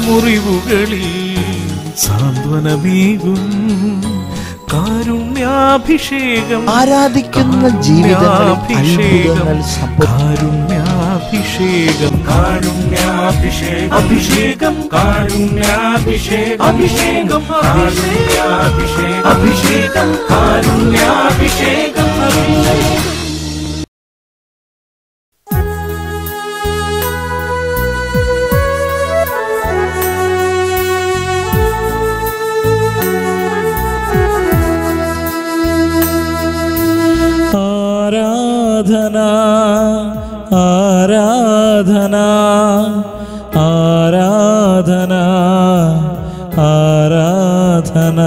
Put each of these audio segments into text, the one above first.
മുറിവുകളിൽ സാന്ത്വനമേകും കാരുണ്യാഭിഷേകം ആരാധിക്കുന്ന ജീവിതങ്ങളിൽ അത്ഭുതങ്ങൾ സംഭവിക്കും കാരുണ്യാഭിഷേകം കാരുണ്യാഭിഷേകം അഭിഷേകം കാരുണ്യാഭിഷേകം അഭിഷേകം കാരുണ്യാഭിഷേകം അഭിഷേകം കാരുണ്യാഭിഷേകം അഭിഷേകം ആരാധന ആരാധന ആരാധന ആരാധന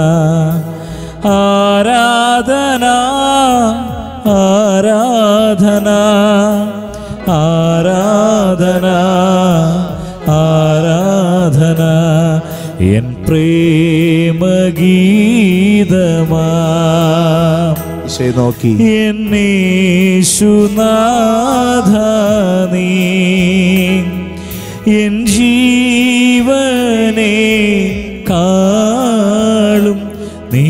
ആരാധന ആരാധന ആരാധന ആരാധന എൻ പ്രേമഗീതമാ ഈശോയെ നോക്കി എന്നേശുനാഥ നീ എൻ ജീവനെ കാളും നീ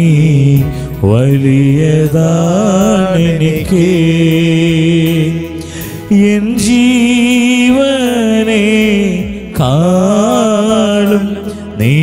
വലിയതാണെനിക്ക് എൻ ജീവനെ കാളും നീ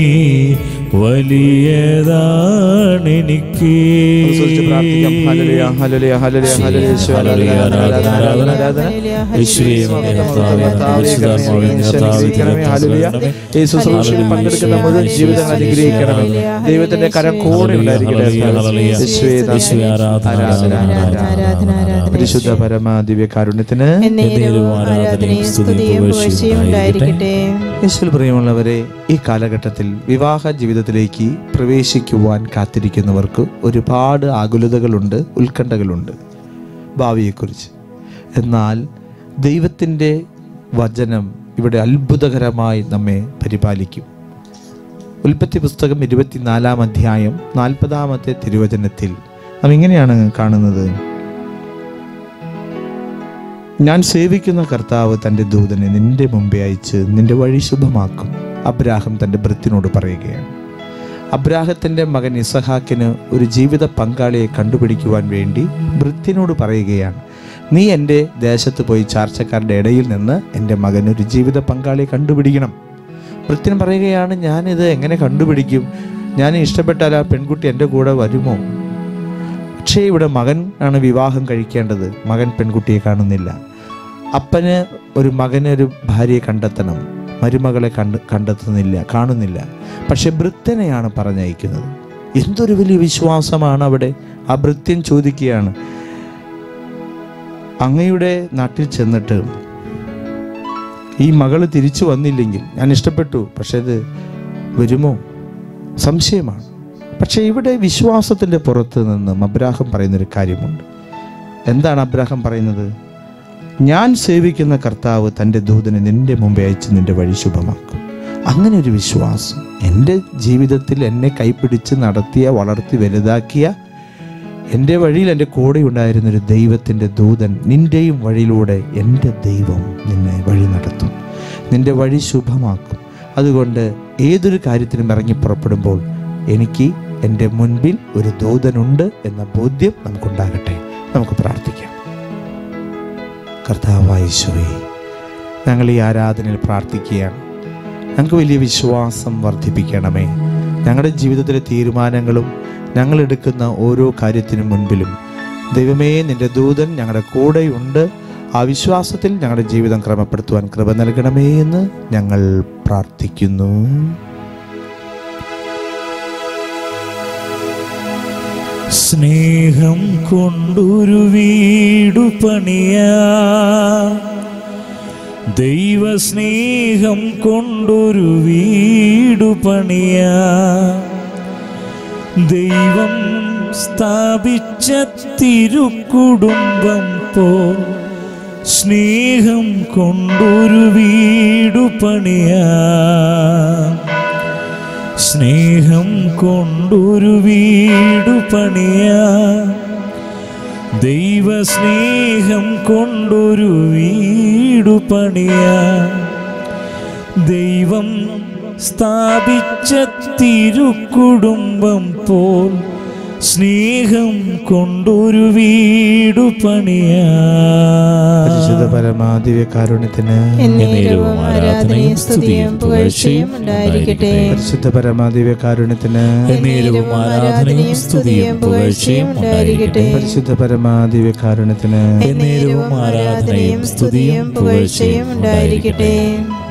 വലിയതാണെനിക്ക് അനുസരിച്ച് പ്രാർത്ഥിക്കാം ഹല്ലേലൂയ ഹല്ലേലൂയ ഹല്ലേലൂയ ഹല്ലേലൂയ യേശുവേ, ആരാധന, ആരാധന, ആരാധന, ആരാധന. യേശുവേ, കർത്താവേ, കർത്താവേ, കർത്താവേ, പരിശുദ്ധാത്മാവേ, കർത്താവേ, അനുഗ്രഹിക്കണമേ, ഹല്ലേലൂയ. യേശു ശുശ്രൂഷയിൽ പങ്കെടുക്കുന്ന മുഴുവൻ ജീവിതങ്ങൾ അനുഗ്രഹിക്കണമേ ദൈവത്തിന്റെ കരം കൂടെ ഉണ്ടായിരിക്കട്ടെ യേശുവേ, നന്ദി. യേശുവേ, ആരാധന, ആരാധന, ആരാധന, ആരാധന. പരിശുദ്ധ പരമ ദിവ്യകാരുണ്യത്തിന് എന്നേരവും ആരാധനയും സ്തുതിയും പുകഴ്ചയും ഉണ്ടായിരിക്കട്ടെ യേശുവിൽ പ്രിയമുള്ളവരെ ഈ കാലഘട്ടത്തിൽ വിവാഹ ജീവിതത്തിലേക്ക് പ്രവേശിക്കുവാൻ കാത്തിരിക്കുന്നവർക്ക് ഒരുപാട് ആകുലതകളുണ്ട് ഉത്കണ്ഠകളുണ്ട് ഭാവിയെക്കുറിച്ച് എന്നാൽ ദൈവത്തിൻ്റെ വചനം ഇവിടെ അത്ഭുതകരമായി നമ്മെ പരിപാലിക്കും ഉൽപ്പത്തി പുസ്തകം ഇരുപത്തിനാലാം അധ്യായം നാൽപ്പതാമത്തെ തിരുവചനത്തിൽ നാം ഇങ്ങനെയാണ് കാണുന്നത് ഞാൻ സേവിക്കുന്ന കർത്താവ് തൻ്റെ ദൂതനെ നിന്റെ മുമ്പേ അയച്ച് നിന്റെ വഴി ശുഭമാക്കും അബ്രാഹം തൻ്റെ ഭൃത്തിനോട് പറയുകയാണ് അബ്രാഹത്തിൻ്റെ മകൻ ഇസഹാക്കിന് ഒരു ജീവിത പങ്കാളിയെ കണ്ടുപിടിക്കുവാൻ വേണ്ടി ഭൃത്തിനോട് പറയുകയാണ് നീ എൻ്റെ ദേശത്ത് പോയി ചാർച്ചക്കാരുടെ ഇടയിൽ നിന്ന് എൻ്റെ മകന് ഒരു ജീവിത പങ്കാളിയെ കണ്ടുപിടിക്കണം ഭൃത്യൻ പറയുകയാണ് ഞാനിത് എങ്ങനെ കണ്ടുപിടിക്കും ഞാൻ ഇഷ്ടപ്പെട്ടാൽ ആ പെൺകുട്ടി എൻ്റെ കൂടെ വരുമോ പക്ഷേ ഇവിടെ മകൻ ആണ് വിവാഹം കഴിക്കേണ്ടത് മകൻ പെൺകുട്ടിയെ കാണുന്നില്ല അപ്പന് ഒരു മകന് ഒരു ഭാര്യയെ കണ്ടെത്തണം മരുമകളെ കണ്ട് കണ്ടെത്തുന്നില്ല കാണുന്നില്ല പക്ഷെ ഭൃത്യനെയാണ് പറഞ്ഞയക്കുന്നത് എന്തൊരു വലിയ വിശ്വാസമാണ് അവിടെ ആ ഭൃത്യൻ ചോദിക്കുകയാണ് അങ്ങയുടെ നാട്ടിൽ ചെന്നിട്ട് ഈ മകള് തിരിച്ചു വന്നില്ലെങ്കിൽ ഞാൻ ഇഷ്ടപ്പെട്ടു പക്ഷെ ഇത് വരുമോ സംശയമാണ് പക്ഷെ ഇവിടെ വിശ്വാസത്തിൻ്റെ പുറത്ത് നിന്നും അബ്രാഹം പറയുന്നൊരു കാര്യമുണ്ട് എന്താണ് അബ്രാഹം പറയുന്നത് ഞാൻ സേവിക്കുന്ന കർത്താവ് തൻ്റെ ദൂതനെ നിന്റെ മുമ്പേ അയച്ച് നിന്റെ വഴി ശുഭമാക്കും അങ്ങനെ ഒരു വിശ്വാസം എൻ്റെ ജീവിതത്തിൽ എന്നെ കൈപ്പിടിച്ച് നടത്തിയ വളർത്തി വലുതാക്കിയ എൻ്റെ വഴിയിൽ എൻ്റെ കൂടെ ഉണ്ടായിരുന്നൊരു ദൈവത്തിൻ്റെ ദൂതൻ നിൻ്റെയും വഴിയിലൂടെ എൻ്റെ ദൈവം നിന്നെ വഴി നടത്തും നിൻ്റെ വഴി ശുഭമാക്കും അതുകൊണ്ട് ഏതൊരു കാര്യത്തിനും ഇറങ്ങി പുറപ്പെടുമ്പോൾ എനിക്ക് എൻ്റെ മുൻപിൽ ഒരു ദൂതനുണ്ട് എന്ന ബോധ്യം നമുക്കുണ്ടാകട്ടെ നമുക്ക് പ്രാർത്ഥിക്കാം കർത്താവായ ഈശോയെ ഞങ്ങൾ ഈ ആരാധനയിൽ പ്രാർത്ഥിക്കുകയാണ് ഞങ്ങൾക്ക് വലിയ വിശ്വാസം വർദ്ധിപ്പിക്കണമേ ഞങ്ങളുടെ ജീവിതത്തിലെ തീരുമാനങ്ങളും ഞങ്ങൾ എടുക്കുന്ന ഓരോ കാര്യത്തിനു മുൻപിലും ദൈവമേ നിന്റെ ദൂതൻ ഞങ്ങളുടെ കൂടെയുണ്ട് ആ വിശ്വാസത്തിൽ ഞങ്ങളുടെ ജീവിതം ക്രമപ്പെടുത്തുവാൻ കൃപ നൽകണമേ എന്ന് ഞങ്ങൾ പ്രാർത്ഥിക്കുന്നു സ്നേഹം കൊണ്ടൊരു വീടു പണിയാ ദൈവസ്നേഹം കൊണ്ടൊരു വീടു പണിയാ ദൈവം സ്ഥാപിച്ച തിരുക്കുടുംബം പോ സ്നേഹം കൊണ്ടൊരു വീടു പണിയാ സ്നേഹം കൊണ്ടൊരു വീടു പണിയാ ദൈവസ്നേഹം കൊണ്ടൊരു വീടു പണിയാ ദൈവം സ്ഥാപിച്ച തിരുക്കുടുംബം പോൽ സ്നേഹം കൊണ്ടൊരു വീടു പണിയാ പരിശുദ്ധ പരമാദിവ്യ കാരുണ്യത്തിന് എന്നേരവും ആരാധനയും സ്തുതിയും പുകഴ്ചയും ഉണ്ടായിരിക്കട്ടെ പരിശുദ്ധ പരമാദിവ്യ കാരുണ്യത്തിന് എന്നേരവും ആരാധനയും സ്തുതിയും പുകഴ്ചയും ഉണ്ടായിരിക്കട്ടെ പരിശുദ്ധ പരമാദിവ്യ കാരുണ്യത്തിന് എന്നേരവും ആരാധനയും സ്തുതിയും പുകഴ്ചയും ഉണ്ടായിരിക്കട്ടെ